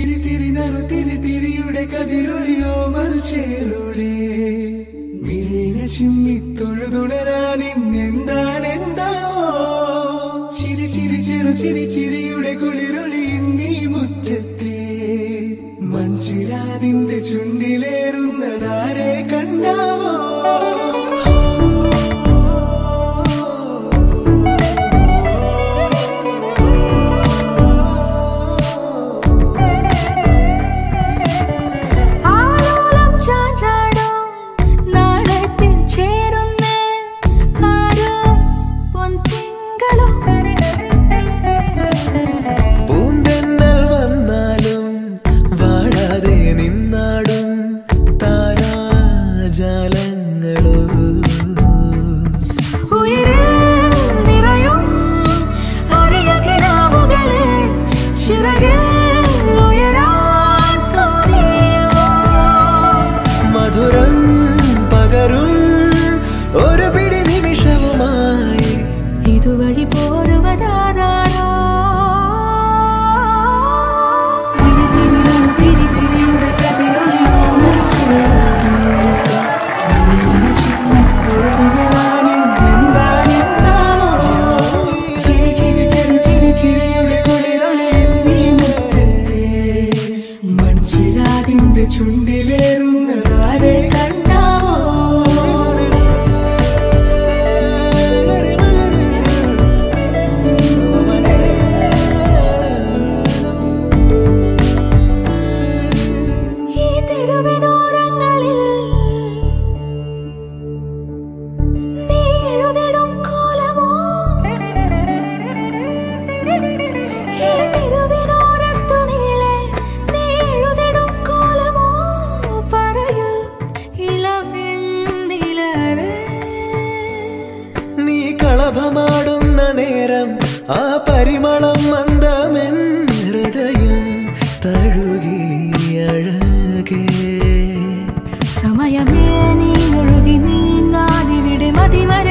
തിരി തിരി നറു തിരി തിരിയുടെ കതിരൊളിയോ മൽച്ചേരുടെ മിഴീന ചിമ്മി തൊഴുതുണരാൻ ഇന്നെന്താണ് എന്താവോ ചിരി ചിരി ചെറു ചിരി ചിരിയുടെ കുളിരൊളി നീ മുറ്റത്തെ മൺചിരാതിന്റെ ചുണ്ടിലേറുന്നതാരെ കണ്ടാവോ ആലോലം ചാഞ്ചാടും നാളത്തിൽ ചേരുന്നേ ആരോ പൊൻതിങ്കളും പൂന്തെന്നൽ വന്നാലും വാടാതെ നിന്നാടും താരാജാലങ്ങളോ ഉയരിൽ നിറയും അരിയ കിനാവുകളെ ചിറകിൽ ഉയരാൻ തോന്നിയോ മധുരം പകരും ഒരു പിടി നിമിഷവുമായി ഇതുവഴി പോരുവതാരോ തിരി തിരി നറു തിരി തിരിയുടെ കതിരൊളിയോ ചിരി ചിരി ചെറു ചിരി ചിരിയുടെ കുളിരൊളി നീ മുറ്റത്തെ മൺചിരാതിന്റെ ചുണ്ടിലേറുന്നതാരെ കണ്ടാവോ ഈ തെരുവിനോരങ്ങളിൽ നീ എഴുതിടും കോലമോ ഈ തെരുവിനോരത്തു നീളെ നീ എഴുതിടും കോലമോ പറയൂ ഇളവെണ്ണിലവേ നീ കളഭമാടുന്ന നേരം ആ പരിമളം മന്ദമെൻ ഹൃദയം തഴുകി അഴകേ സമയമേ നീ ഒഴുകി നീങ്ങാതിവിടെ മതിവര